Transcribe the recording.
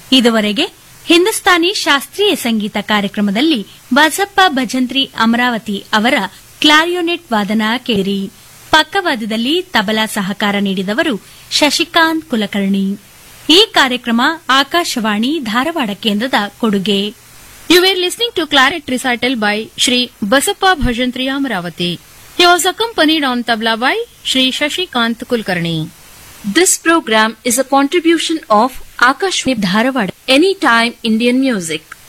ಇದುವರೆಗೆ ಹಿಂದೂಸ್ತಾನಿ ಶಾಸ್ತ್ರೀಯ ಸಂಗೀತ ಕಾರ್ಯಕ್ರಮದಲ್ಲಿ ಬಸಪ್ಪ ಭಜಂತ್ರಿ ಅಮರಾವತಿ ಅವರ ಕ್ಲಾರಿಯೋನೆಟ್ ವಾದನ ಕೇಳಿರಿ ಪಕ್ಕವಾದದಲ್ಲಿ ತಬಲಾ ಸಹಕಾರ ನೀಡಿದವರು ಶಶಿಕಾಂತ್ ಕುಲಕರ್ಣಿ ಈ ಕಾರ್ಯಕ್ರಮ ಆಕಾಶವಾಣಿ ಧಾರವಾಡ ಕೇಂದ್ರದ ಕೊಡುಗೆ You were listening to claret recital by Shri Basappa Bhajantri Amravati. He was accompanied on tabla by Shri Shashikant Kulkarni. This program is a contribution of Akashvani Dharwad Anytime Indian Music.